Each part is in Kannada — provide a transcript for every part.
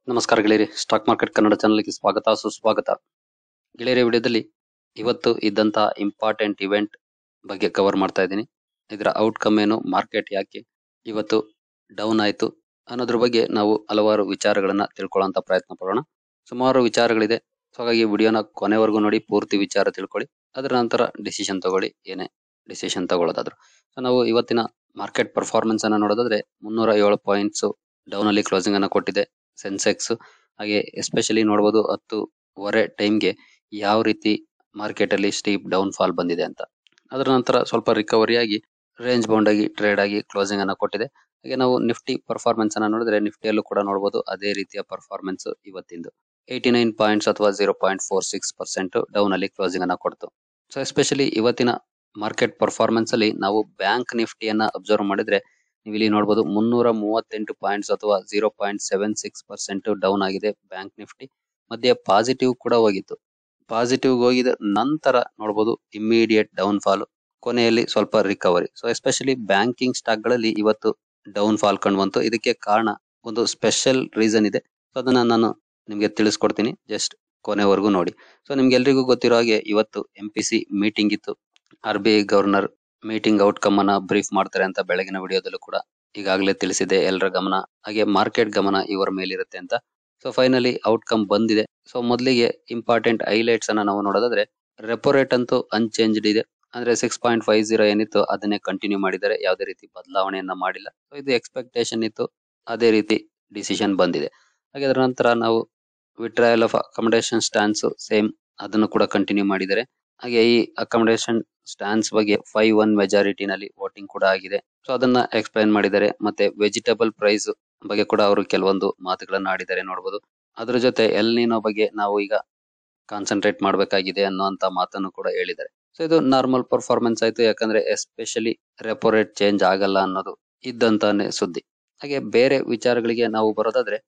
ನಮಸ್ಕಾರ ಗೆಳೆಯರಿ ಸ್ಟಾಕ್ ಮಾರ್ಕೆಟ್ ಕನ್ನಡ ಚಾನಲ್ಗೆ ಸ್ವಾಗತ ಸುಸ್ವಾಗತ ಗೆಳೆಯರಿ ವಿಡಿಯೋದಲ್ಲಿ ಇವತ್ತು ಇದ್ದಂತಹ ಇಂಪಾರ್ಟೆಂಟ್ ಇವೆಂಟ್ ಬಗ್ಗೆ ಕವರ್ ಮಾಡ್ತಾ ಇದ್ದೀನಿ ಇದರ ಔಟ್ಕಮ್ ಏನು ಮಾರ್ಕೆಟ್ ಯಾಕೆ ಇವತ್ತು ಡೌನ್ ಆಯ್ತು ಅನ್ನೋದ್ರ ಬಗ್ಗೆ ನಾವು ಹಲವಾರು ವಿಚಾರಗಳನ್ನ ತಿಳ್ಕೊಳ್ಳೋಂತ ಪ್ರಯತ್ನ ಪಡೋಣ ಸುಮಾರು ವಿಚಾರಗಳಿದೆ ಸೊ ಹಾಗಾಗಿ ವಿಡಿಯೋನ ಕೊನೆವರೆಗೂ ನೋಡಿ ಪೂರ್ತಿ ವಿಚಾರ ತಿಳ್ಕೊಳ್ಳಿ ಅದರ ನಂತರ ಡಿಸಿಷನ್ ತಗೊಳ್ಳಿ ಏನೇ ಡಿಸಿಷನ್ ತಗೊಳ್ಳೋದಾದ್ರು ಸೊ ನಾವು ಇವತ್ತಿನ ಮಾರ್ಕೆಟ್ ಪರ್ಫಾರ್ಮೆನ್ಸ್ ಅನ್ನ ನೋಡೋದಾದ್ರೆ ಮುನ್ನೂರ ಏಳು ಪಾಯಿಂಟ್ಸ್ ಡೌನ್ ಅಲ್ಲಿ ಕ್ಲೋಸಿಂಗ್ ಅನ್ನ ಕೊಟ್ಟಿದೆ ಸೆನ್ಸೆಕ್ಸ್ ಹಾಗೆ ಎಸ್ಪೆಷಲಿ ನೋಡಬಹುದು ಹತ್ತುವರೆ ಟೈಮ್ಗೆ ಯಾವ ರೀತಿ ಮಾರ್ಕೆಟ್ ಅಲ್ಲಿ ಸ್ಟೀಪ್ ಡೌನ್ ಫಾಲ್ ಬಂದಿದೆ ಅಂತ ಅದರ ನಂತರ ಸ್ವಲ್ಪ ರಿಕವರಿ ಆಗಿ ರೇಂಜ್ ಬೌಂಡ್ ಆಗಿ ಟ್ರೇಡ್ ಆಗಿ ಕ್ಲೋಸಿಂಗ್ ಅನ್ನ ಕೊಟ್ಟಿದೆ ಹಾಗೆ ನಾವು ನಿಫ್ಟಿ ಪರ್ಫಾರ್ಮೆನ್ಸ್ ಅನ್ನ ನೋಡಿದ್ರೆ ನಿಫ್ಟಿಯಲ್ಲೂ ಕೂಡ ನೋಡಬಹುದು ಅದೇ ರೀತಿಯ ಪರ್ಫಾರ್ಮೆನ್ಸ್ ಇವತ್ತಿಂದು ಏಯ್ಟಿ ನೈನ್ ಪಾಯಿಂಟ್ಸ್ ಅಥವಾ zero point four six percent down ಅಲ್ಲಿ ಕ್ಲೋಸಿಂಗ್ ಅನ್ನ ಕೊಡ್ತು ಸೊ ಎಸ್ಪೆಷಲಿ ಇವತ್ತಿನ ಮಾರ್ಕೆಟ್ ಪರ್ಫಾರ್ಮೆನ್ಸ್ ಅಲ್ಲಿ ನಾವು ಬ್ಯಾಂಕ್ ನಿಫ್ಟಿಯನ್ನ ಅಬ್ಸರ್ವ್ ಮಾಡಿದ್ರೆ ನೀವು ಇಲ್ಲಿ ನೋಡಬಹುದು ಮುನ್ನೂರ ಮೂವತ್ತೆಂಟು ಪಾಯಿಂಟ್ಸ್ ಅಥವಾ zero point seven six percent down ಆಗಿದೆ ಬ್ಯಾಂಕ್ ನಿಫ್ಟಿ ಮಧ್ಯೆ ಪಾಸಿಟಿವ್ ಕೂಡ ಹೋಗಿತ್ತು ಪಾಸಿಟಿವ್ ಹೋಗಿದ ನಂತರ ನೋಡಬಹುದು ಇಮಿಡಿಯೇಟ್ ಡೌನ್ ಫಾಲ್ ಕೊನೆಯಲ್ಲಿ ಸ್ವಲ್ಪ recovery so especially banking stock ಗಳಲ್ಲಿ ಇವತ್ತು ಡೌನ್ ಫಾಲ್ ಕಂಡು ಬಂತು ಇದಕ್ಕೆ ಕಾರಣ ಒಂದು ಸ್ಪೆಷಲ್ ರೀಸನ್ ಇದೆ ಸೊ ಅದನ್ನ ನಾನು ನಿಮ್ಗೆ ತಿಳಿಸ್ಕೊಡ್ತೀನಿ ಜಸ್ಟ್ ಕೊನೆವರೆಗೂ ನೋಡಿ ಸೊ ನಿಮ್ಗೆಲ್ರಿಗೂ ಗೊತ್ತಿರೋ ಹಾಗೆ ಇವತ್ತು ಎಂ ಪಿ ಸಿ ಮೀಟಿಂಗ್ ಇತ್ತು R B I governor meeting outcome ಅನ್ನ ಬ್ರೀಫ್ ಮಾಡ್ತಾರೆ ಅಂತ ಬೆಳಗಿನ ವಿಡಿಯೋದಲ್ಲೂ ಕೂಡ ಈಗಾಗಲೇ ತಿಳಿಸಿದೆ ಎಲ್ಲರ ಗಮನ ಹಾಗೆ ಮಾರ್ಕೆಟ್ ಗಮನ ಇವರ ಮೇಲಿರುತ್ತೆ ಅಂತ ಸೊ ಫೈನಲಿ ಔಟ್ಕಮ್ ಬಂದಿದೆ ಸೊ ಮೊದಲಿಗೆ ಇಂಪಾರ್ಟೆಂಟ್ ಹೈಲೈಟ್ಸ್ ಅನ್ನ ನಾವು ನೋಡೋದಾದ್ರೆ ರೆಪೋ ರೇಟ್ ಅಂತೂ ಅನ್ಚೇಂಜ್ಡ್ ಇದೆ ಅಂದ್ರೆ ಸಿಕ್ಸ್ ಪಾಯಿಂಟ್ ಫೈವ್ ಜೀರೋ ಏನಿತ್ತು ಅದನ್ನೇ ಕಂಟಿನ್ಯೂ ಮಾಡಿದ್ದಾರೆ ಯಾವುದೇ ರೀತಿ ಬದಲಾವಣೆಯನ್ನ ಮಾಡಿಲ್ಲ ಸೊ ಇದು ಎಕ್ಸ್ಪೆಕ್ಟೇಷನ್ ಇತ್ತು ಅದೇ ರೀತಿ ಡಿಸಿಷನ್ ಬಂದಿದೆ ಹಾಗೆ ಅದರ ನಂತರ ನಾವು withdrawal of accommodation stance same ಅದನ್ನು ಕೂಡ ಕಂಟಿನ್ಯೂ ಮಾಡಿದ್ದಾರೆ ಹಾಗೆ ಈ ಅಕಮಡೇಷನ್ ಸ್ಟ್ಯಾನ್ಸ್ ಬಗ್ಗೆ ಫೈವ್ ಒನ್ ಮೆಜಾರಿಟಿನಲ್ಲಿ ವೋಟಿಂಗ್ ಕೂಡ ಆಗಿದೆ ಸೊ ಅದನ್ನ ಎಕ್ಸ್ಪ್ಲೈನ್ ಮಾಡಿದ್ದಾರೆ ಮತ್ತೆ ವೆಜಿಟಬಲ್ ಪ್ರೈಸ್ ಬಗ್ಗೆ ಕೂಡ ಅವರು ಕೆಲವೊಂದು ಮಾತುಗಳನ್ನ ಆಡಿದ್ದಾರೆ ನೋಡಬಹುದು ಅದ್ರ ಜೊತೆ ಎಲ್ನಿನೋ ಬಗ್ಗೆ ನಾವು ಈಗ ಕಾನ್ಸಂಟ್ರೇಟ್ ಮಾಡಬೇಕಾಗಿದೆ ಅನ್ನೋಂತ ಮಾತನ್ನು ಕೂಡ ಹೇಳಿದ್ದಾರೆ ಸೊ ಇದು ನಾರ್ಮಲ್ ಪರ್ಫಾರ್ಮೆನ್ಸ್ ಆಯ್ತು ಯಾಕಂದ್ರೆ ಎಸ್ಪೆಷಲಿ ರೆಪೋ ರೇಟ್ ಚೇಂಜ್ ಆಗಲ್ಲ ಅನ್ನೋದು ಇದ್ದಂತಾನೆ ಸುದ್ದಿ ಹಾಗೆ ಬೇರೆ ವಿಚಾರಗಳಿಗೆ ನಾವು ಬರೋದಾದ್ರೆ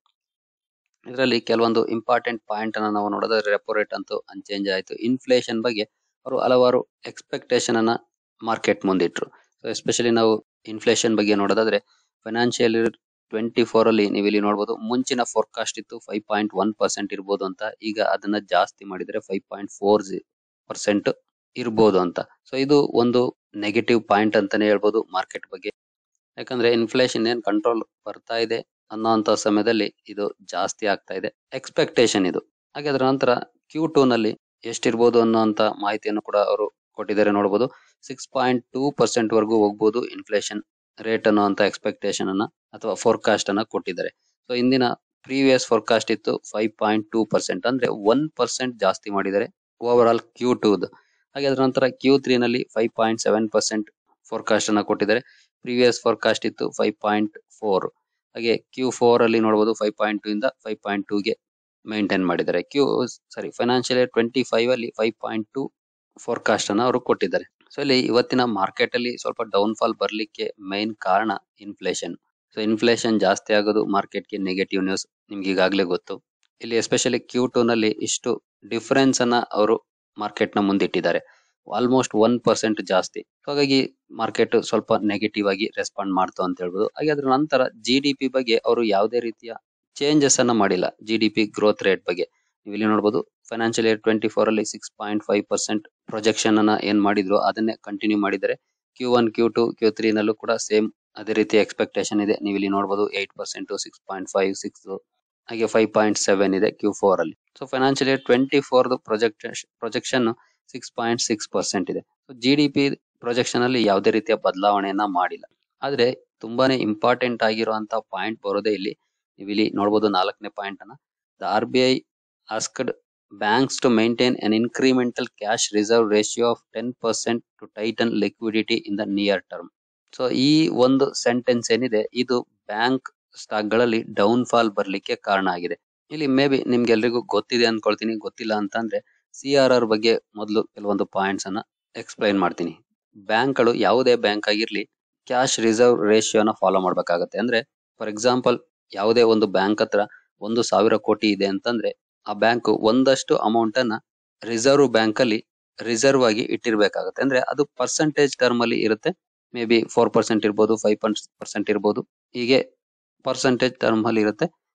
ಇದರಲ್ಲಿ ಕೆಲವೊಂದು ಇಂಪಾರ್ಟೆಂಟ್ ಪಾಯಿಂಟ್ ಅನ್ನ ನಾವು ನೋಡೋದಾದ್ರೆ ರೆಪೋ ರೇಟ್ ಅಂತೂ ಅನ್ಚೇಂಜ್ ಆಯ್ತು ಇನ್ಫ್ಲೇಷನ್ ಬಗ್ಗೆ ಅವರು ಹಲವಾರು ಎಕ್ಸ್ಪೆಕ್ಟೇಷನ್ ಅನ್ನ ಮಾರ್ಕೆಟ್ ಮುಂದಿಟ್ರು ಸೊ ಎಸ್ಪೆಷಲಿ ನಾವು ಇನ್ಫ್ಲೇಷನ್ ಬಗ್ಗೆ ನೋಡೋದಾದ್ರೆ ಫೈನಾನ್ಷಿಯಲ್ ಟ್ವೆಂಟಿ ಫೋರ್ ಅಲ್ಲಿ ನೀವು ಇಲ್ಲಿ ನೋಡಬಹುದು ಮುಂಚಿನ ಫೋರ್ಕಾಸ್ಟ್ ಇತ್ತು ಫೈವ್ ಪಾಯಿಂಟ್ ಒನ್ ಪರ್ಸೆಂಟ್ ಇರ್ಬೋದು ಅಂತ ಈಗ ಅದನ್ನ ಜಾಸ್ತಿ ಮಾಡಿದ್ರೆ ಫೈವ್ ಪಾಯಿಂಟ್ ಫೋರ್ ಪರ್ಸೆಂಟ್ ಇರ್ಬೋದು ಅಂತ ಸೊ ಇದು ಒಂದು ನೆಗೆಟಿವ್ ಪಾಯಿಂಟ್ ಅಂತಾನೆ ಹೇಳ್ಬೋದು ಮಾರ್ಕೆಟ್ ಬಗ್ಗೆ ಯಾಕಂದ್ರೆ ಇನ್ಫ್ಲೇಷನ್ ಏನ್ ಕಂಟ್ರೋಲ್ ಬರ್ತಾ ಇದೆ ಅನ್ನೋಂತ ಸಮಯದಲ್ಲಿ ಇದು ಜಾಸ್ತಿ ಆಗ್ತಾ ಇದೆ ಎಕ್ಸ್ಪೆಕ್ಟೇಷನ್ ಇದು ಹಾಗೆ ಅದರ ನಂತರ ಕ್ಯೂ ಟೂ ನಲ್ಲಿ ಎಷ್ಟಿರ್ಬೋದು ಅನ್ನೋಂತ ಮಾಹಿತಿಯನ್ನು ಕೂಡ ಅವರು ಕೊಟ್ಟಿದ್ದಾರೆ ನೋಡಬಹುದು ಸಿಕ್ಸ್ ಪಾಯಿಂಟ್ ಟೂ ಪರ್ಸೆಂಟ್ ವರೆಗೂ ಹೋಗ್ಬೋದು ಇನ್ಫ್ಲೇಷನ್ ರೇಟ್ ಅನ್ನುವಂತ ಎಕ್ಸ್ಪೆಕ್ಟೇಷನ್ ಅನ್ನ ಅಥವಾ ಫೋರ್ಕಾಸ್ಟ್ ಅನ್ನ ಕೊಟ್ಟಿದ್ದಾರೆ ಸೊ ಇಂದಿನ ಪ್ರೀವಿಯಸ್ ಫೋರ್ಕಾಸ್ಟ್ ಇತ್ತು ಫೈವ್ ಪಾಯಿಂಟ್ ಟೂ ಪರ್ಸೆಂಟ್ ಅಂದ್ರೆ ಒನ್ ಪರ್ಸೆಂಟ್ ಜಾಸ್ತಿ ಮಾಡಿದ್ದಾರೆ ಓವರ್ ಆಲ್ ಕ್ಯೂ ಟೂದ್ ಹಾಗೆ ಅದರ ನಂತರ ಕ್ಯೂ ತ್ರೀ ನಲ್ಲಿ five point seven percent forecast ಅನ್ನ ಕೊಟ್ಟಿದ್ದಾರೆ ಪ್ರೀವಿಯಸ್ ಫೋರ್ಕಾಸ್ಟ್ ಇತ್ತು ಫೈವ್ ಪಾಯಿಂಟ್ ಫೋರ್ ಹಾಗೆ ಕ್ಯೂ ಫೋರ್ ಅಲ್ಲಿ ನೋಡಬಹುದು ಫೈವ್ ಪಾಯಿಂಟ್ ಟೂ ಇಂದ ಫೈವ್ ಪಾಯಿಂಟ್ ಟೂ ಗೆ ಮೇಂಟೈನ್ ಮಾಡಿದ್ದಾರೆ Q sorry financial twenty five ಅಲ್ಲಿ ಫೈವ್ ಪಾಯಿಂಟ್ ಟೂ ಫೋರ್ಕಾಸ್ಟ್ ಅನ್ನ ಅವರು ಕೊಟ್ಟಿದ್ದಾರೆ ಸೊ ಇಲ್ಲಿ ಇವತ್ತಿನ ಮಾರ್ಕೆಟ್ ಅಲ್ಲಿ ಸ್ವಲ್ಪ ಡೌನ್ ಫಾಲ್ ಬರ್ಲಿಕ್ಕೆ ಮೈನ್ ಕಾರಣ ಇನ್ಫ್ಲೇಷನ್ ಸೊ ಇನ್ಫ್ಲೇಷನ್ ಜಾಸ್ತಿ ಆಗೋದು ಮಾರ್ಕೆಟ್ಗೆ ನೆಗೆಟಿವ್ ನ್ಯೂಸ್ ನಿಮ್ಗೆ ಈಗಾಗಲೇ ಗೊತ್ತು ಇಲ್ಲಿ ಎಸ್ಪೆಷಲಿ ಕ್ಯೂ ಟೂ ನಲ್ಲಿ ಇಷ್ಟು ಡಿಫರೆನ್ಸ್ ಅನ್ನ ಅವರು ಮಾರ್ಕೆಟ್ ನ ಮುಂದಿಟ್ಟಿದ್ದಾರೆ ಆಲ್ಮೋಸ್ಟ್ ಒನ್ ಪರ್ಸೆಂಟ್ ಜಾಸ್ತಿ ಹಾಗಾಗಿ ಮಾರ್ಕೆಟ್ ಸ್ವಲ್ಪ ನೆಗೆಟಿವ್ ಆಗಿ ರೆಸ್ಪಾಂಡ್ ಮಾಡ್ತು ಅಂತ ಹೇಳ್ಬೋದು ಹಾಗೆ ಅದ್ರ ನಂತರ ಜಿ ಡಿ ಪಿ ಬಗ್ಗೆ ಅವರು ಯಾವುದೇ ರೀತಿಯ ಚೇಂಜಸ್ ಅನ್ನ ಮಾಡಿಲ್ಲ G D P growth rate ಬಗ್ಗೆ ನೀವು ಇಲ್ಲಿ ನೋಡಬಹುದು ಫೈನಾನ್ಷಿಯಲ್ ಇಯರ್ ಟ್ವೆಂಟಿ ಫೋರ್ ಅಲ್ಲಿ six point five percent projection ಅನ್ನ ಏನ್ ಮಾಡಿದ್ರು ಅದನ್ನೇ ಕಂಟಿನ್ಯೂ ಮಾಡಿದ್ದಾರೆ Q one Q two Q three ನಲ್ಲೂ ಕೂಡ ಸೇಮ್ ಅದೇ ರೀತಿ ಎಕ್ಸ್ಪೆಕ್ಟೇಷನ್ ಇದೆ ನೀವು ಇಲ್ಲಿ ನೋಡಬಹುದು eight percent six point five six ಹಾಗೆ ಫೈವ್ ಪಾಯಿಂಟ್ ಸೆವೆನ್ ಇದೆ ಕ್ಯೂ ಫೋರ್ ಅಲ್ಲಿ so financial year twenty four project projection six point six percent ಇದೆ so G D P projection ಅಲ್ಲಿ ಯಾವುದೇ ರೀತಿಯ ಬದಲಾವಣೆಯನ್ನ ಮಾಡಿಲ್ಲ ಆದ್ರೆ ತುಂಬಾನೇ ಇಂಪಾರ್ಟೆಂಟ್ ಆಗಿರುವಂತ ಪಾಯಿಂಟ್ ಬರೋದೇ ಇಲ್ಲಿ ನೀವು ಇಲ್ಲಿ ನೋಡಬಹುದು ನಾಲ್ಕನೇ ಪಾಯಿಂಟ್ ಅನ್ನ the R B I asked banks to maintain an incremental cash reserve ratio of ten percent to tighten liquidity in the near term so ಈ ಒಂದು ಸೆಂಟೆನ್ಸ್ ಏನಿದೆ ಇದು ಬ್ಯಾಂಕ್ ಸ್ಟಾಕ್ ಗಳಲ್ಲಿ ಡೌನ್ ಫಾಲ್ ಬರ್ಲಿಕ್ಕೆ ಕಾರಣ ಆಗಿದೆ ಇಲ್ಲಿ ಮೇ ಬಿ ನಿಮ್ಗೆ ಎಲ್ರಿಗೂ ಗೊತ್ತಿದೆ ಅನ್ಕೊಳ್ತೀನಿ ಗೊತ್ತಿಲ್ಲ ಅಂತಂದ್ರೆ ಸಿ ಆರ್ ಆರ್ ಬಗ್ಗೆ ಮೊದಲು ಕೆಲವೊಂದು ಪಾಯಿಂಟ್ಸ್ ಅನ್ನ ಎಕ್ಸ್ಪ್ಲೈನ್ ಮಾಡ್ತೀನಿ ಬ್ಯಾಂಕ್ಗಳು ಯಾವುದೇ ಬ್ಯಾಂಕ್ ಆಗಿರ್ಲಿ ಕ್ಯಾಶ್ ರಿಸರ್ವ್ ರೇಷಿಯೋನ ಫಾಲೋ ಮಾಡ್ಬೇಕಾಗತ್ತೆ ಅಂದ್ರೆ ಫಾರ್ ಎಕ್ಸಾಂಪಲ್ ಯಾವುದೇ ಒಂದು ಬ್ಯಾಂಕ್ ಹತ್ರ ಒಂದು ಸಾವಿರ ಕೋಟಿ ಇದೆ ಅಂತಂದ್ರೆ ಆ ಬ್ಯಾಂಕ್ ಒಂದಷ್ಟು ಅಮೌಂಟ್ ಅನ್ನ ರಿಸರ್ವ್ ಬ್ಯಾಂಕ್ ಅಲ್ಲಿ ರಿಸರ್ವ್ ಆಗಿ ಇಟ್ಟಿರ್ಬೇಕಾಗತ್ತೆ ಅಂದ್ರೆ ಅದು ಪರ್ಸೆಂಟೇಜ್ ಟರ್ಮ್ ಅಲ್ಲಿ ಇರುತ್ತೆ ಮೇ ಬಿ ಫೋರ್ ಪರ್ಸೆಂಟ್ ಇರ್ಬೋದು ಫೈವ್ ಪರ್ಸೆಂಟ್ ಇರ್ಬೋದು ಹೀಗೆ ಪರ್ಸೆಂಟೇಜ್ ಟರ್ಮ್ ಅಲ್ಲಿ ಇರುತ್ತೆ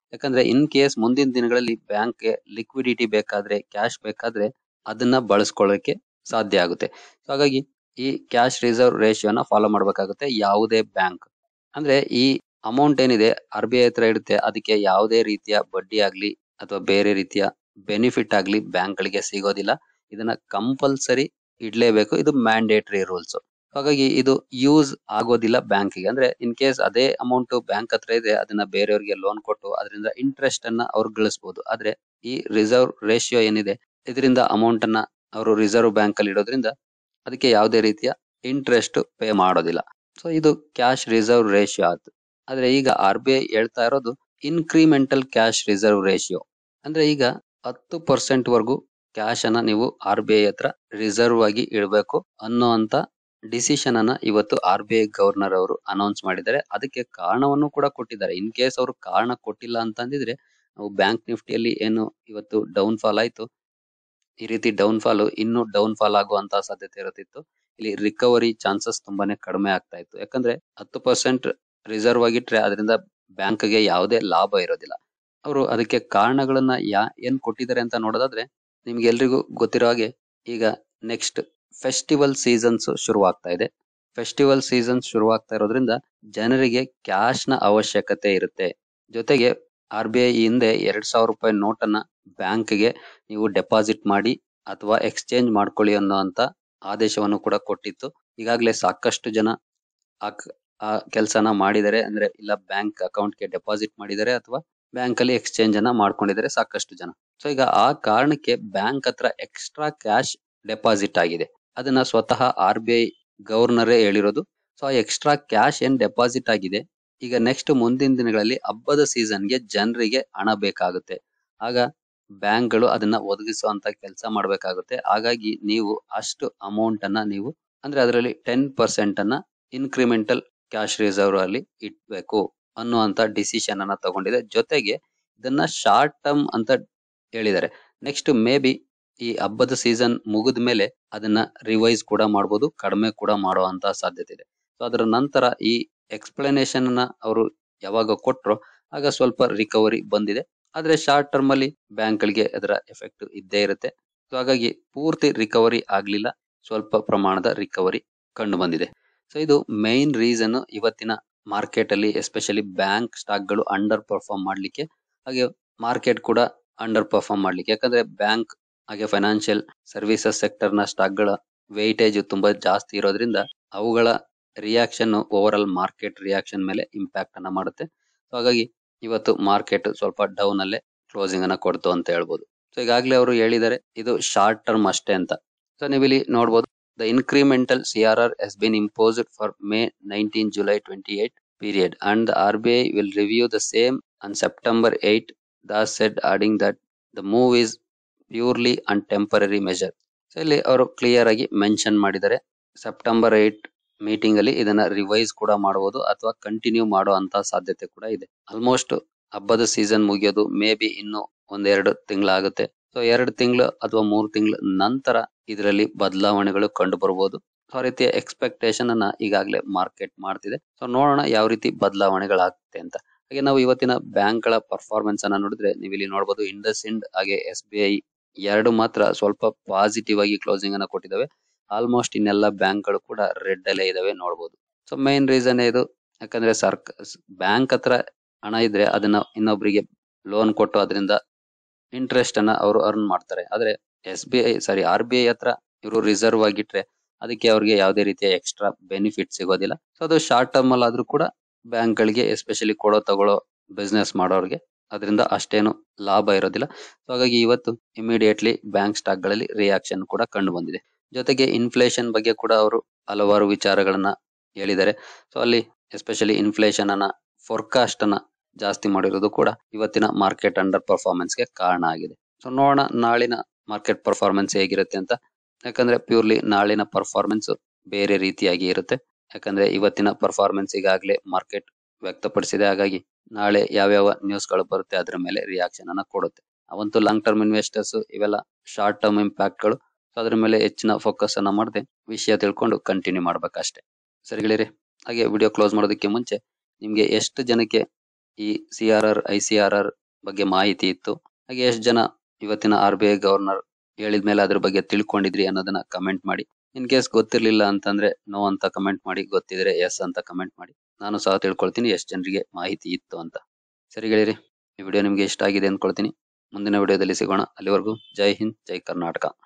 ಯಾಕಂದ್ರೆ ಇನ್ ಕೇಸ್ ಮುಂದಿನ ದಿನಗಳಲ್ಲಿ ಬ್ಯಾಂಕ್ಗೆ ಲಿಕ್ವಿಡಿಟಿ ಬೇಕಾದ್ರೆ ಕ್ಯಾಶ್ ಬೇಕಾದ್ರೆ ಅದನ್ನ ಬಳಸ್ಕೊಳ್ಳೋಕೆ ಸಾಧ್ಯ ಆಗುತ್ತೆ ಸೊ ಹಾಗಾಗಿ ಈ ಕ್ಯಾಶ್ ರಿಸರ್ವ್ ರೇಷಿಯೋನ ಫಾಲೋ ಮಾಡಬೇಕಾಗುತ್ತೆ ಯಾವುದೇ ಬ್ಯಾಂಕ್ ಅಂದ್ರೆ ಈ ಅಮೌಂಟ್ ಏನಿದೆ ಆರ್ ಬಿ ಐ ಹತ್ರ ಇಡುತ್ತೆ ಅದಕ್ಕೆ ಯಾವುದೇ ರೀತಿಯ ಬಡ್ಡಿ ಆಗ್ಲಿ ಅಥವಾ ಬೇರೆ ರೀತಿಯ ಬೆನಿಫಿಟ್ ಆಗ್ಲಿ ಬ್ಯಾಂಕ್ ಗಳಿಗೆ ಸಿಗೋದಿಲ್ಲ ಇದನ್ನ ಕಂಪಲ್ಸರಿ ಇಡ್ಲೇಬೇಕು ಇದು ಮ್ಯಾಂಡೇಟರಿ ರೂಲ್ಸ್ ಹಾಗಾಗಿ ಇದು ಯೂಸ್ ಆಗೋದಿಲ್ಲ ಬ್ಯಾಂಕಿಗೆ ಅಂದ್ರೆ ಇನ್ ಕೇಸ್ ಅದೇ ಅಮೌಂಟ್ ಬ್ಯಾಂಕ್ ಹತ್ರ ಇದೆ ಅದನ್ನ ಬೇರೆಯವರಿಗೆ ಲೋನ್ ಕೊಟ್ಟು ಅದರಿಂದ ಇಂಟ್ರೆಸ್ಟ್ ಅನ್ನ ಅವ್ರು ಗಳಿಸಬಹುದು ಆದ್ರೆ ಈ ರಿಸರ್ವ್ ರೇಷಿಯೋ ಏನಿದೆ ಇದರಿಂದ ಅಮೌಂಟ್ ಅನ್ನ ಅವರು ರಿಸರ್ವ್ ಬ್ಯಾಂಕ್ ಅಲ್ಲಿ ಇಡೋದ್ರಿಂದ ಅದಕ್ಕೆ ಯಾವುದೇ ರೀತಿಯ ಇಂಟ್ರೆಸ್ಟ್ ಪೇ ಮಾಡೋದಿಲ್ಲ ಸೊ ಇದು ಕ್ಯಾಶ್ ರಿಸರ್ವ್ ರೇಷಿಯೋ ಆಯ್ತು ಆದ್ರೆ ಈಗ ಆರ್ ಬಿ ಐ ಹೇಳ್ತಾ ಇರೋದು ಇನ್ಕ್ರಿಮೆಂಟಲ್ ಕ್ಯಾಶ್ ರಿಸರ್ವ್ ರೇಷಿಯೋ ಅಂದ್ರೆ ಈಗ ಹತ್ತು ಪರ್ಸೆಂಟ್ ವರೆಗೂ ಕ್ಯಾಶ್ ಅನ್ನ ನೀವು ಆರ್ ಬಿ ಐ ಹತ್ರ ರಿಸರ್ವ್ ಆಗಿ ಇಡಬೇಕು ಅನ್ನೋ ಅಂತ ಡಿಸಿಷನ್ ಅನ್ನ ಇವತ್ತು ಆರ್ ಬಿ ಐ ಗವರ್ನರ್ ಅವರು ಅನೌನ್ಸ್ ಮಾಡಿದ್ದಾರೆ ಅದಕ್ಕೆ ಕಾರಣವನ್ನು ಕೂಡ ಕೊಟ್ಟಿದ್ದಾರೆ ಇನ್ ಕೇಸ್ ಅವರು ಕಾರಣ ಕೊಟ್ಟಿಲ್ಲ ಅಂತ ಅಂದಿದ್ರೆ ನಾವು ಬ್ಯಾಂಕ್ ನಿಫ್ಟಿಯಲ್ಲಿ ಏನು ಇವತ್ತು ಡೌನ್ ಫಾಲ್ ಆಯ್ತು ಈ ರೀತಿ ಡೌನ್ ಫಾಲ್ ಇನ್ನೂ ಡೌನ್ ಫಾಲ್ ಆಗುವಂತ ಸಾಧ್ಯತೆ ಇರುತ್ತಿತ್ತು ಇಲ್ಲಿ ರಿಕವರಿ ಚಾನ್ಸಸ್ ತುಂಬಾನೇ ಕಡಿಮೆ ಆಗ್ತಾ ಇತ್ತು ಯಾಕಂದ್ರೆ ಹತ್ತು ಪರ್ಸೆಂಟ್ ರಿಸರ್ವ್ ಆಗಿಟ್ರೆ ಅದರಿಂದ ಬ್ಯಾಂಕ್ಗೆ ಯಾವುದೇ ಲಾಭ ಇರೋದಿಲ್ಲ ಅವರು ಅದಕ್ಕೆ ಕಾರಣಗಳನ್ನ ಯಾ ಏನ್ ಕೊಟ್ಟಿದ್ದಾರೆ ಅಂತ ನೋಡೋದಾದ್ರೆ ನಿಮ್ಗೆ ಎಲ್ರಿಗೂ ಗೊತ್ತಿರೋ ಹಾಗೆ ಈಗ ನೆಕ್ಸ್ಟ್ ಫೆಸ್ಟಿವಲ್ ಸೀಸನ್ಸ್ ಶುರುವಾಗ್ತಾ ಇದೆ ಫೆಸ್ಟಿವಲ್ ಸೀಸನ್ ಶುರುವಾಗ್ತಾ ಇರೋದ್ರಿಂದ ಜನರಿಗೆ ಕ್ಯಾಶ್ ನ ಅವಶ್ಯಕತೆ ಇರುತ್ತೆ ಜೊತೆಗೆ ಆರ್ ಬಿ ಐ ಹಿಂದೆ ಎರಡ್ ಸಾವಿರ ರೂಪಾಯಿ ನೋಟ್ ಅನ್ನ ಬ್ಯಾಂಕ್ಗೆ ನೀವು ಡೆಪಾಸಿಟ್ ಮಾಡಿ ಅಥವಾ ಎಕ್ಸ್ಚೇಂಜ್ ಮಾಡ್ಕೊಳ್ಳಿ ಅನ್ನೋ ಅಂತ ಆದೇಶವನ್ನು ಕೂಡ ಕೊಟ್ಟಿತ್ತು ಈಗಾಗಲೇ ಸಾಕಷ್ಟು ಜನ ಆ ಕ- ಆ ಕೆಲಸನ ಮಾಡಿದ್ದಾರೆ ಅಂದ್ರೆ ಇಲ್ಲ ಬ್ಯಾಂಕ್ ಅಕೌಂಟ್ಗೆ ಡೆಪಾಸಿಟ್ ಮಾಡಿದ್ದಾರೆ ಅಥವಾ ಬ್ಯಾಂಕ್ ಅಲ್ಲಿ ಎಕ್ಸ್ಚೇಂಜ್ ಅನ್ನ ಮಾಡ್ಕೊಂಡಿದ್ದಾರೆ ಸಾಕಷ್ಟು ಜನ ಸೊ ಈಗ ಆ ಕಾರಣಕ್ಕೆ ಬ್ಯಾಂಕ್ ಹತ್ರ ಎಕ್ಸ್ಟ್ರಾ ಕ್ಯಾಶ್ ಡೆಪಾಸಿಟ್ ಆಗಿದೆ ಅದನ್ನ ಸ್ವತಃ ಆರ್ ಬಿ ಐ ಗವರ್ನರೇ ಹೇಳಿರೋದು ಸೊ ಆ ಎಕ್ಸ್ಟ್ರಾ ಕ್ಯಾಶ್ ಏನ್ ಡೆಪಾಸಿಟ್ ಆಗಿದೆ ಈಗ ನೆಕ್ಸ್ಟ್ ಮುಂದಿನ ದಿನಗಳಲ್ಲಿ ಹಬ್ಬದ ಸೀಸನ್ಗೆ ಜನರಿಗೆ ಹಣ ಬೇಕಾಗುತ್ತೆ ಆಗ ಬ್ಯಾಂಕ್ಗಳು ಅದನ್ನ ಒದಗಿಸುವಂತ ಕೆಲಸ ಮಾಡ್ಬೇಕಾಗುತ್ತೆ ಹಾಗಾಗಿ ನೀವು ಅಷ್ಟು ಅಮೌಂಟ್ ಅನ್ನ ನೀವು ಅಂದ್ರೆ ಅದರಲ್ಲಿ ಟೆನ್ ಪರ್ಸೆಂಟ್ ಅನ್ನ ಇನ್ಕ್ರಿಮೆಂಟಲ್ ಕ್ಯಾಶ್ ರಿಸರ್ವ್ ಅಲ್ಲಿ ಇಟ್ಬೇಕು ಅನ್ನುವಂತ ಡಿಸಿಷನ್ ಅನ್ನ ತಗೊಂಡಿದೆ ಜೊತೆಗೆ ಇದನ್ನ ಶಾರ್ಟ್ ಟರ್ಮ್ ಅಂತ ಹೇಳಿದ್ದಾರೆ ನೆಕ್ಸ್ಟ್ ಮೇ ಬಿ ಈ ಹಬ್ಬದ ಸೀಸನ್ ಮುಗಿದ ಮೇಲೆ ಅದನ್ನ ರಿವೈಸ್ ಕೂಡ ಮಾಡಬಹುದು ಕಡಿಮೆ ಕೂಡ ಮಾಡುವಂತ ಸಾಧ್ಯತೆ ಇದೆ ಸೊ ಅದರ ನಂತರ ಈ ಎಕ್ಸ್ಪ್ಲನೇಷನ್ ಅನ್ನ ಅವರು ಯಾವಾಗ ಕೊಟ್ರೋ ಆಗ ಸ್ವಲ್ಪ ರಿಕವರಿ ಬಂದಿದೆ ಆದ್ರೆ ಶಾರ್ಟ್ ಟರ್ಮ್ ಅಲ್ಲಿ ಬ್ಯಾಂಕ್ ಗಳಿಗೆ ಅದರ ಎಫೆಕ್ಟ್ ಇದ್ದೇ ಇರುತ್ತೆ ಸೊ ಹಾಗಾಗಿ ಪೂರ್ತಿ ರಿಕವರಿ ಆಗ್ಲಿಲ್ಲ ಸ್ವಲ್ಪ ಪ್ರಮಾಣದ ರಿಕವರಿ ಕಂಡು ಬಂದಿದೆ ಸೊ ಇದು ಮೈನ್ ರೀಸನ್ ಇವತ್ತಿನ ಮಾರ್ಕೆಟ್ ಅಲ್ಲಿ ಎಸ್ಪೆಷಲಿ ಬ್ಯಾಂಕ್ ಸ್ಟಾಕ್ ಗಳು ಅಂಡರ್ ಪರ್ಫಾರ್ಮ್ ಮಾಡ್ಲಿಕ್ಕೆ ಹಾಗೆ ಮಾರ್ಕೆಟ್ ಕೂಡ ಅಂಡರ್ ಪರ್ಫಾರ್ಮ್ ಮಾಡ್ಲಿಕ್ಕೆ ಯಾಕಂದ್ರೆ ಬ್ಯಾಂಕ್ ಹಾಗೆ ಫೈನಾನ್ಷಿಯಲ್ ಸರ್ವಿಸಸ್ ಸೆಕ್ಟರ್ ನ ಸ್ಟಾಕ್ ಗಳ ವೆಯ್ಟೇಜ್ ತುಂಬಾ ಜಾಸ್ತಿ ಇರೋದ್ರಿಂದ ಅವುಗಳ reaction overall market reaction ಮೇಲೆ ಇಂಪ್ಯಾಕ್ಟ್ ಅನ್ನ ಮಾಡುತ್ತೆ ಸೊ ಹಾಗಾಗಿ ಇವತ್ತು ಮಾರ್ಕೆಟ್ ಸ್ವಲ್ಪ ಡೌನ್ ಅಲ್ಲೇ ಕ್ಲೋಸಿಂಗ್ ಅನ್ನ ಕೊಡ್ತು ಅಂತ ಹೇಳ್ಬೋದು ಸೊ ಈಗಾಗಲೇ ಅವರು ಹೇಳಿದ್ದಾರೆ ಇದು ಶಾರ್ಟ್ ಟರ್ಮ್ ಅಷ್ಟೇ ಅಂತ ಸೊ ನೀವು ಇಲ್ಲಿ ನೋಡಬಹುದು the incremental C R R S been imposed for May nineteen July twenty eight period and the R B I will review the same on September eight Das said adding that the move is purely and temporary measure so ಇಲ್ಲಿ ಅವರು ಕ್ಲಿಯರ್ ಆಗಿ ಮೆನ್ಷನ್ ಮಾಡಿದ್ದಾರೆ ಸೆಪ್ಟೆಂಬರ್ ಏಟ್ ಮೀಟಿಂಗ್ ಅಲ್ಲಿ ಇದನ್ನ ರಿವೈಸ್ ಕೂಡ ಮಾಡಬಹುದು ಅಥವಾ ಕಂಟಿನ್ಯೂ ಮಾಡೋ ಅಂತ ಸಾಧ್ಯತೆ ಕೂಡ ಇದೆ ಆಲ್ಮೋಸ್ಟ್ ಹಬ್ಬದ ಸೀಸನ್ ಮುಗಿಯೋದು ಮೇ ಬಿ ಇನ್ನು ಒಂದೆರಡು ತಿಂಗಳಾಗುತ್ತೆ ಸೊ ಎರಡು ತಿಂಗಳು ಅಥವಾ ಮೂರು ತಿಂಗಳ ನಂತರ ಇದರಲ್ಲಿ ಬದಲಾವಣೆಗಳು ಕಂಡು ಬರಬಹುದು ಆ ರೀತಿಯ ಎಕ್ಸ್ಪೆಕ್ಟೇಷನ್ ಅನ್ನ ಈಗಾಗಲೇ ಮಾರ್ಕೆಟ್ ಮಾಡ್ತಿದೆ ಸೊ ನೋಡೋಣ ಯಾವ ರೀತಿ ಬದಲಾವಣೆಗಳಾಗುತ್ತೆ ಅಂತ ಹಾಗೆ ನಾವು ಇವತ್ತಿನ ಬ್ಯಾಂಕ್ ಗಳ ಪರ್ಫಾರ್ಮೆನ್ಸ್ ಅನ್ನ ನೋಡಿದ್ರೆ ನೀವು ಇಲ್ಲಿ ನೋಡಬಹುದು ಇಂಡಸ್ ಇಂಡ್ ಹಾಗೆ ಎಸ್ ಬಿ ಐ ಎರಡು ಮಾತ್ರ ಸ್ವಲ್ಪ ಪಾಸಿಟಿವ್ ಆಗಿ ಕ್ಲೋಸಿಂಗ್ ಅನ್ನ ಕೊಟ್ಟಿದ್ದಾವೆ ಆಲ್ಮೋಸ್ಟ್ ಇನ್ನೆಲ್ಲ ಬ್ಯಾಂಕ್ ಗಳು ಕೂಡ ರೆಡ್ ಅಲ್ಲೇ ಇದಾವೆ ನೋಡಬಹುದು ಸೊ ಮೈನ್ ರೀಸನ್ ಇದು ಯಾಕಂದ್ರೆ ಸರ್ಕ ಬ್ಯಾಂಕ್ ಹತ್ರ ಹಣ ಇದ್ರೆ ಅದನ್ನ ಇನ್ನೊಬ್ರಿಗೆ ಲೋನ್ ಕೊಟ್ಟು ಅದರಿಂದ ಇಂಟ್ರೆಸ್ಟ್ ಅನ್ನ ಅವರು ಅರ್ನ್ ಮಾಡ್ತಾರೆ ಆದ್ರೆ S B I sorry R B I ಹತ್ರ ಇವರು ರಿಸರ್ವ್ ಆಗಿಟ್ರೆ ಅದಕ್ಕೆ ಅವ್ರಿಗೆ ಯಾವುದೇ ರೀತಿಯ ಎಕ್ಸ್ಟ್ರಾ ಬೆನಿಫಿಟ್ ಸಿಗೋದಿಲ್ಲ ಸೊ ಅದು ಶಾರ್ಟ್ ಟರ್ಮ್ ಅಲ್ಲಿ ಆದ್ರೂ ಕೂಡ ಬ್ಯಾಂಕ್ ಗಳಿಗೆ ಎಸ್ಪೆಷಲಿ ಕೊಡೋ ತಗೊಳ್ಳೋ ಬಿಸ್ನೆಸ್ ಮಾಡೋರಿಗೆ ಅದರಿಂದ ಅಷ್ಟೇನು ಲಾಭ ಇರೋದಿಲ್ಲ ಸೊ ಹಾಗಾಗಿ ಇವತ್ತು ಇಮಿಡಿಯೇಟ್ಲಿ ಬ್ಯಾಂಕ್ ಸ್ಟಾಕ್ ಗಳಲ್ಲಿ ರಿಯಾಕ್ಷನ್ ಕೂಡ ಕಂಡು ಬಂದಿದೆ ಜೊತೆಗೆ ಇನ್ಫ್ಲೇಷನ್ ಬಗ್ಗೆ ಕೂಡ ಅವರು ಹಲವಾರು ವಿಚಾರಗಳನ್ನ ಹೇಳಿದ್ದಾರೆ ಸೊ ಅಲ್ಲಿ ಎಸ್ಪೆಷಲಿ ಇನ್ಫ್ಲೇಷನ್ ಅನ್ನ ಫೋರ್ಕಾಸ್ಟ್ ಅನ್ನ ಜಾಸ್ತಿ ಮಾಡಿರೋದು ಕೂಡ ಇವತ್ತಿನ ಮಾರ್ಕೆಟ್ ಅಂಡರ್ ಪರ್ಫಾರ್ಮೆನ್ಸ್ ಗೆ ಕಾರಣ ಆಗಿದೆ ಸೊ ನೋಡೋಣ ನಾಳಿನ ಮಾರ್ಕೆಟ್ ಪರ್ಫಾರ್ಮೆನ್ಸ್ ಹೇಗಿರುತ್ತೆ ಅಂತ ಯಾಕಂದ್ರೆ ಪ್ಯೂರ್ಲಿ ನಾಳಿನ ಪರ್ಫಾರ್ಮೆನ್ಸ್ ಬೇರೆ ರೀತಿಯಾಗಿ ಇರುತ್ತೆ ಯಾಕಂದ್ರೆ ಇವತ್ತಿನ ಪರ್ಫಾರ್ಮೆನ್ಸ್ ಈಗಾಗಲೇ ಮಾರ್ಕೆಟ್ ವ್ಯಕ್ತಪಡಿಸಿದೆ ಹಾಗಾಗಿ ನಾಳೆ ಯಾವ್ಯಾವ ನ್ಯೂಸ್ ಗಳು ಬರುತ್ತೆ ಅದ್ರ ಮೇಲೆ ರಿಯಾಕ್ಷನ್ ಅನ್ನ ಕೊಡುತ್ತೆ ಅವಂತೂ ಲಾಂಗ್ ಟರ್ಮ್ ಇನ್ವೆಸ್ಟರ್ಸ್ ಇವೆಲ್ಲ ಶಾರ್ಟ್ ಟರ್ಮ್ ಇಂಪ್ಯಾಕ್ಟ್ ಗಳು ಸೊ ಅದ್ರ ಮೇಲೆ ಹೆಚ್ಚಿನ ಫೋಕಸ್ ಅನ್ನ ಮಾಡದೆ ವಿಷಯ ತಿಳ್ಕೊಂಡು ಕಂಟಿನ್ಯೂ ಮಾಡ್ಬೇಕಷ್ಟೇ ಸರಿ ಗೆಳೆಯರೆ ಹಾಗೆ ವಿಡಿಯೋ ಕ್ಲೋಸ್ ಮಾಡೋದಕ್ಕೆ ಮುಂಚೆ ನಿಮ್ಗೆ ಎಷ್ಟು ಜನಕ್ಕೆ ಈ C R R I C R R ಬಗ್ಗೆ ಮಾಹಿತಿ ಇತ್ತು ಹಾಗೆ ಎಷ್ಟು ಜನ ಇವತ್ತಿನ ಆರ್ ಬಿ ಐ ಗವರ್ನರ್ ಹೇಳಿದ್ಮೇಲೆ ಅದ್ರ ಬಗ್ಗೆ ತಿಳ್ಕೊಂಡಿದ್ರಿ ಅನ್ನೋದನ್ನ ಕಮೆಂಟ್ ಮಾಡಿ ಇನ್ ಕೇಸ್ ಗೊತ್ತಿರ್ಲಿಲ್ಲ ಅಂತಂದ್ರೆ ನೋ ಅಂತ ಕಮೆಂಟ್ ಮಾಡಿ ಗೊತ್ತಿದ್ರೆ ಎಸ್ ಅಂತ ಕಮೆಂಟ್ ಮಾಡಿ ನಾನು ಸಹ ತಿಳ್ಕೊಳ್ತೀನಿ ಎಷ್ಟು ಜನರಿಗೆ ಮಾಹಿತಿ ಇತ್ತು ಅಂತ ಸರಿ ಗೆಳೆಯರಿ ಈ ವಿಡಿಯೋ ನಿಮ್ಗೆ ಇಷ್ಟ ಆಗಿದೆ ಅಂದ್ಕೊಳ್ತೀನಿ ಮುಂದಿನ ವಿಡಿಯೋದಲ್ಲಿ ಸಿಗೋಣ ಅಲ್ಲಿವರೆಗೂ ಜೈ ಹಿಂದ್ ಜೈ ಕರ್ನಾಟಕ